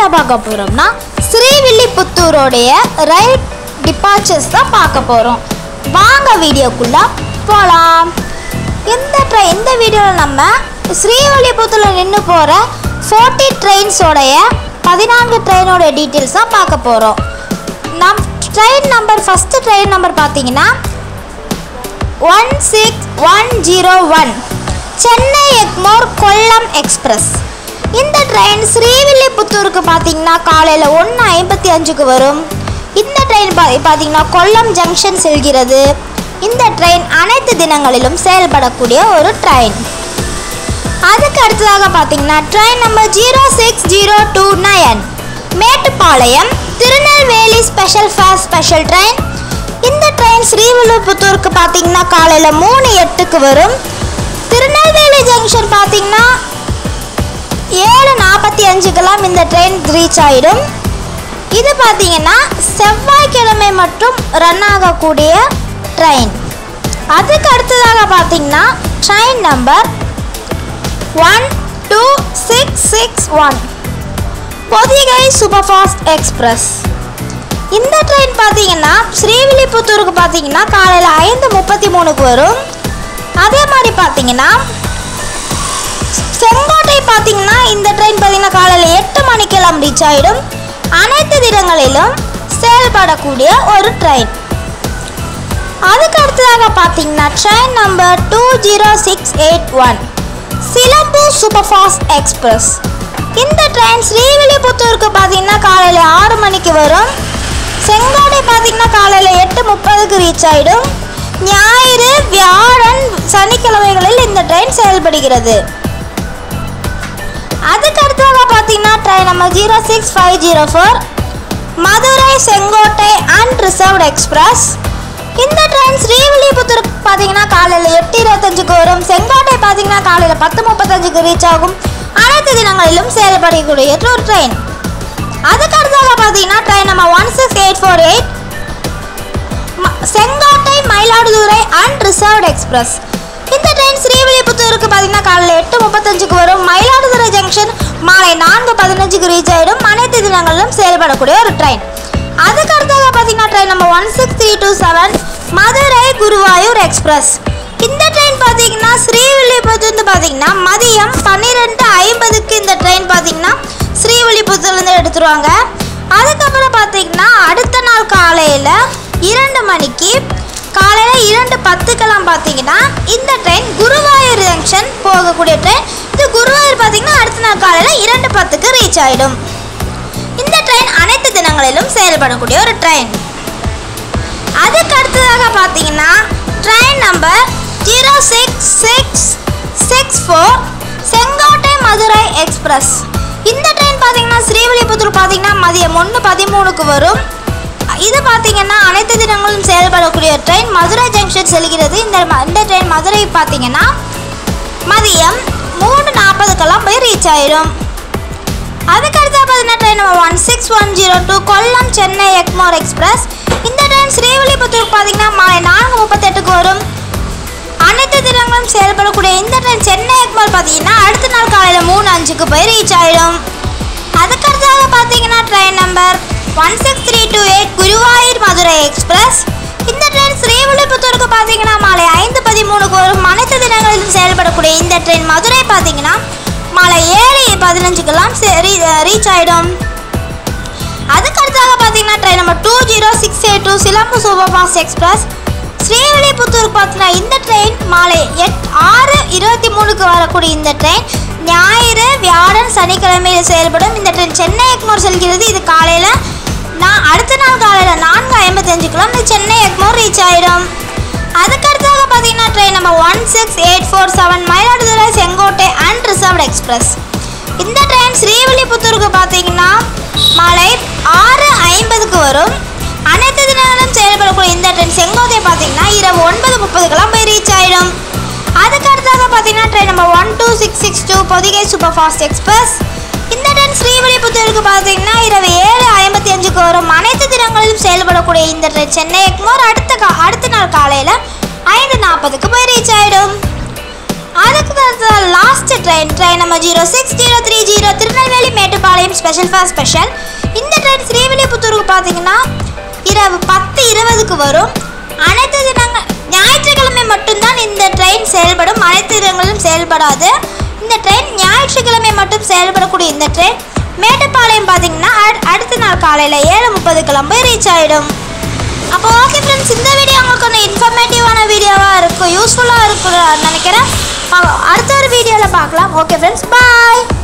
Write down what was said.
பார்க்க போகிறோம்னா ஸ்ரீவில்லிபுத்தூரோடைய ரயில் டிபார்ச்சர்ஸ் தான் பார்க்க போகிறோம் வாங்க வீடியோக்குள்ளே போகலாம் இந்த ட்ரெயின் இந்த வீடியோவில் நம்ம ஸ்ரீவில்லிபுத்தூரில் நின்று போகிற ஃபோர்ட்டி ட்ரெயின்ஸோடைய பதினான்கு ட்ரெயினோட டீட்டெயில்ஸ் தான் பார்க்க போகிறோம் நம் train number first train number பார்த்தீங்கன்னா one six one zero one Chennai Egmore Kollam express இந்த ட்ரெயின் ஸ்ரீவில்லிபுத்தூருக்கு பார்த்தீங்கன்னா காலையில் ஒன்று ஐம்பத்தி அஞ்சுக்கு வரும் இந்த ட்ரெயின் பா பார்த்தீங்கன்னா கொல்லம் ஜங்ஷன் செல்கிறது இந்த ட்ரெயின் அனைத்து தினங்களிலும் செயல்படக்கூடிய ஒரு ட்ரெயின் அதுக்கு அடுத்ததாக பார்த்தீங்கன்னா train number zero six zero two nine Mettupalayam Tirunelveli special fast special train இந்த ட்ரெயின் ஸ்ரீவில்லிபுத்தூருக்கு பார்த்தீங்கன்னா காலையில் மூணு எட்டுக்கு வரும் திருநெல்வேலி ஜங்ஷன் பார்த்தீங்கன்னா ஏழு நாற்பத்தி அஞ்சுக்கெல்லாம் இந்த ட்ரெயின் ரீச் ஆகிடும் இது பார்த்தீங்கன்னா செவ்வாய்க்கிழமை மட்டும் ரன் ஆகக்கூடிய ட்ரெயின் அதுக்கு அடுத்ததாக பார்த்தீங்கன்னா train number one two six six one Pothigai superfast express இந்த ட்ரெயின் பார்த்தீங்கன்னா ஸ்ரீவில்லிபுத்தூருக்கு பார்த்தீங்கன்னா காலையில் ஐந்து முப்பத்தி மூணுக்கு வரும் அதே மாதிரி பார்த்தீங்கன்னா செங்கோட்டை பார்த்தீங்கன்னா இந்த ட்ரெயின் பார்த்தீங்கன்னா காலையில் எட்டு மணிக்கெல்லாம் ரீச் ஆகிடும் அனைத்து தினங்களிலும் செயல்படக்கூடிய ஒரு ட்ரெயின் அதுக்கு அடுத்ததாக பார்த்தீங்கன்னா train number two zero six eight one Silambu superfast express இந்த ட்ரெயின் ஸ்ரீவில்லிபுத்தூருக்கு பார்த்தீங்கன்னா காலையில் ஆறு மணிக்கு வரும் செங்கோட்டை பார்த்தீங்கன்னா காலையில் எட்டு முப்பதுக்கு ரீச் ஆகிடும் ஞாயிறு வியாழன் சனிக்கிழமைகளில் இந்த ட்ரெயின் செயல்படுகிறது அதுக்கு அடுத்ததாக பார்த்தீங்கன்னா train number zero six five zero four Madurai Sengottai unreserved express இந்த ட்ரெயின் ஸ்ரீவில்லிபுத்தூருக்கு பார்த்தீங்கன்னா காலையில் எட்டு இருபத்தஞ்சுக்கு வரும் செங்கோட்டை பார்த்தீங்கன்னா காலையில் பத்து முப்பத்தஞ்சுக்கு ரீச் ஆகும் அனைத்து தினங்களிலும் செயல்படக்கூடிய ஒரு ட்ரெயின் அதுக்கு அடுத்ததாக பார்த்தீங்கன்னா train number one six eight four eight Sengottai Mayiladuthurai unreserved express இந்த ட்ரெயின் ஸ்ரீவில்லிபுத்தூருக்கு பார்த்தீங்கன்னா காலையில் எட்டு முப்பத்தஞ்சுக்கு வரும் மயிலாடுதுறை ஜங்ஷன் மாலை நான்கு பதினஞ்சுக்கு ரீச் ஆகிடும் அனைத்து தினங்களிலும் செயல்படக்கூடிய ஒரு ட்ரெயின் அதுக்கு அடுத்ததாக பார்த்தீங்கன்னா train number one six three two seven Madurai Guruvayur express இந்த ட்ரெயின் பார்த்தீங்கன்னா ஸ்ரீவில்லிபுத்தூர்ந்து பார்த்தீங்கன்னா மதியம் பன்னிரெண்டு ஐம்பதுக்கு இந்த ட்ரெயின் பார்த்தீங்கன்னா ஸ்ரீவில்லிபுத்தூர்லேருந்து எடுத்துருவாங்க அதுக்கப்புறம் பார்த்தீங்கன்னா அடுத்த நாள் காலையில் இரண்டு மணிக்கு காலையில் இரண்டு பத்துக்கெல்லாம் பார்த்தீங்கன்னா இந்த ட்ரெயின் குருவாயூர் ஜங்ஷன் போகக்கூடிய ட்ரெயின் இது குருவாயூர் பார்த்தீங்கன்னா அடுத்த நாள் காலையில் இரண்டு பத்துக்கு ரீச் ஆகிடும் இந்த ட்ரெயின் அனைத்து தினங்களிலும் செயல்படக்கூடிய ஒரு ட்ரெயின் அதுக்கு அடுத்ததாக பார்த்தீங்கன்னா train number zero six six six four Sengottai Madurai express இந்த ட்ரெயின் பார்த்தீங்கன்னா ஸ்ரீவில்லிபுத்தூர் பார்த்தீங்கன்னா மதியம் ஒன்று பதிமூணுக்கு வரும் இது பார்த்தீங்கன்னா அனைத்து தினங்களும் செயல்படக்கூடிய ட்ரெயின் மதுரை ஜங்ஷன் செல்கிறது இந்த ம- இந்த ட்ரெயின் மதுரை பார்த்தீங்கன்னா மதியம் மூணு நாற்பதுக்கெல்லாம் போய் ரீச் ஆயிடும் அதுக்கு அடுத்த பார்த்தீங்கன்னா train number one six one zero two Kollam Chennai Egmore express இந்த ட்ரெயின் ஸ்ரீவில்லிபுத்தூர் பார்த்தீங்கன்னா மாலை நான்கு முப்பத்தெட்டுக்கு வரும் அனைத்து தினங்களும் செயல்படக்கூடிய இந்த ட்ரெயின் சென்னை எக்மோர் பார்த்தீங்கன்னா அடுத்த நாள் காலையில் மூணு அஞ்சுக்கு போய் ரீச் ஆயிடும் அதுக்கு அடுத்ததாக பார்த்தீங்கன்னா train number one six three two eight Guruvayur Madurai express இந்த ட்ரெயின் ஸ்ரீவில்லிபுத்தூருக்கு பார்த்தீங்கன்னா மாலை ஐந்து பதிமூணுக்கு வரும் அனைத்து தினங்களிலும் செயல்படக்கூடிய இந்த ட்ரெயின் மதுரை பார்த்தீங்கன்னா மாலை ஏழு பதினஞ்சுக்கெல்லாம் ரீச் ஆகிடும் அதுக்கு அடுத்தாக பார்த்தீங்கன்னா train number two zero six eight two Silambu superfast express ஸ்ரீவில்லிபுத்தூருக்கு பார்த்தீங்கன்னா இந்த ட்ரெயின் மாலை எட் ஆறு இருபத்தி மூணுக்கு வரக்கூடிய இந்த ட்ரெயின் ஞாயிறு வியாழன் சனிக்கிழமையில் செயல்படும் இந்த ட்ரெயின் சென்னை எக்மோர் செல்கிறது இது காலையில் நான் அடுத்த நாள் காலையில் நான்கு ஐம்பத்தஞ்சுக்கெல்லாம் இந்த சென்னை எக்மோர் ரீச் ஆகிடும் அதுக்கு அடுத்தாக பார்த்தீங்கன்னா train number one six eight four seven Mayiladuthurai Sengottai unreserved express இந்த ட்ரெயின் ஸ்ரீவில்லிபுத்தூருக்கு பார்த்தீங்கன்னா மாலை ஆறு ஐம்பதுக்கு வரும் அனைத்து தினங்களும் செயல்படக்கூடிய இந்த ட்ரெயின் செங்கோட்டை பார்த்தீங்கன்னா இரவு ஒன்பது முப்பதுக்கெல்லாம் போய் ரீச் ஆகிடும் அதுக்கு அடுத்தாக பார்த்தீங்கன்னா train number one two six six two Pothigai superfast express இந்த ட்ரெயின் ஸ்ரீவில்லிபுத்தூருக்கு பார்த்தீங்கன்னா இரவு ஏழு ஐம்பத்தி அஞ்சுக்கு வரும் அனைத்து தினங்களிலும் செயல்படக்கூடிய இந்த ட்ரெயின் சென்னை எக்மோர் அடுத்த கா அடுத்த நாள் காலையில் ஐந்து நாற்பதுக்கு போய் ரீச் ஆகிடும் அதுக்கு last train train number zero six zero three zero Tirunelveli Mettupalayam special fare special இந்த ட்ரெயின் ஸ்ரீவில்லிபுத்தூருக்கு பார்த்தீங்கன்னா இரவு பத்து இருபதுக்கு வரும் அனைத்து தினங்கள் ஞாயிற்றுக்கிழமை மட்டும்தான் இந்த ட்ரெயின் செயல்படும் அனைத்து தினங்களும் செயல்படாது இந்த ட்ரெயின் ஞாயிற்றுக்கிழமை மட்டும் செயல்படக்கூடிய இந்த ட்ரெயின் மேட்டுப்பாளையம் பார்த்தீங்கன்னா அடு- அடுத்த நாள் காலையில் ஏழு முப்பது கிளம்பி ரீச் ஆகிடும் அப்போ ஓகே ஃப்ரெண்ட்ஸ் இந்த வீடியோ உங்களுக்கு கொஞ்சம் இன்ஃபர்மேட்டிவான வீடியோவாக இருக்கும் யூஸ்ஃபுல்லாக இருக்கும்னு நினைக்கிறேன் அப்ப அடுத்த ஒரு வீடியோவில் பார்க்கலாம் ஓகே ஃப்ரெண்ட்ஸ் பாய்